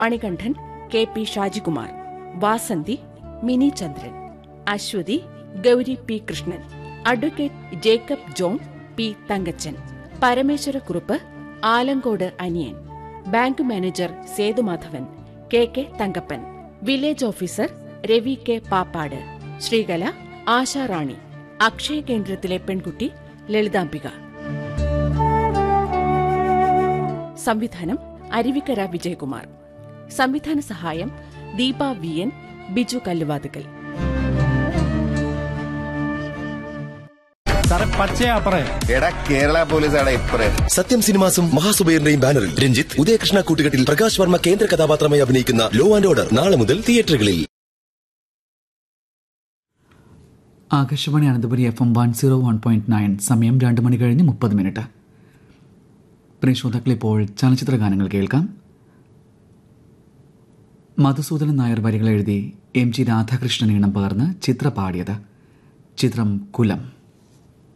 Manikandan K P Shajikumar Vasanthi Mini Chandran Aswathy Gauri P Krishnan advocate Jacob John P Thankachan Parameswarakurup Alankode Aniyan bank manager Sethumadhavan K K Thankappan village officer Ravi K Pappad Sreekala Asharani Akshaya കേന്ദ്രത്തിലെ പെൺകുട്ടി ലളിതാംബിക സംവിധാനം അരുവിക്കര വിജയകുമാർ സംവിധാന സഹായം ദീപ വി എൻ ബിജു കല്ലുവാതുക്കൽ സാറേ പച്ചയാ പറയ എടാ കേരള പോലീസാണ് ഇപ്പറേ സത്യം സിനിമാസും മഹാസുബൈറിന്റെയും ബാനറിൽ രഞ്ജിത്ത് ഉദയകൃഷ്ണ കൂട്ടുകെട്ടിൽ പ്രകാശ് വർമ്മ കേന്ദ്ര കഥാപാത്രമായി അഭിനയിക്കുന്ന ലോ ആൻഡ് ഓർഡർ നാളെ മുതൽ തിയേറ്ററുകളിൽ Akashvani Ananthapuri F M one zero one point nine സമയം രണ്ട് മണി കഴിഞ്ഞ് മുപ്പത് മിനിറ്റ് പ്രിയ ശ്രോതാക്കൾ ഇപ്പോൾ ചലച്ചിത്ര ഗാനങ്ങൾ കേൾക്കാം മധുസൂദനൻ നായർ വരികൾ എഴുതി എം ജി രാധാകൃഷ്ണൻ ഈണം പകർന്ന് ചിത്ര പാടിയത് ചിത്രം കുലം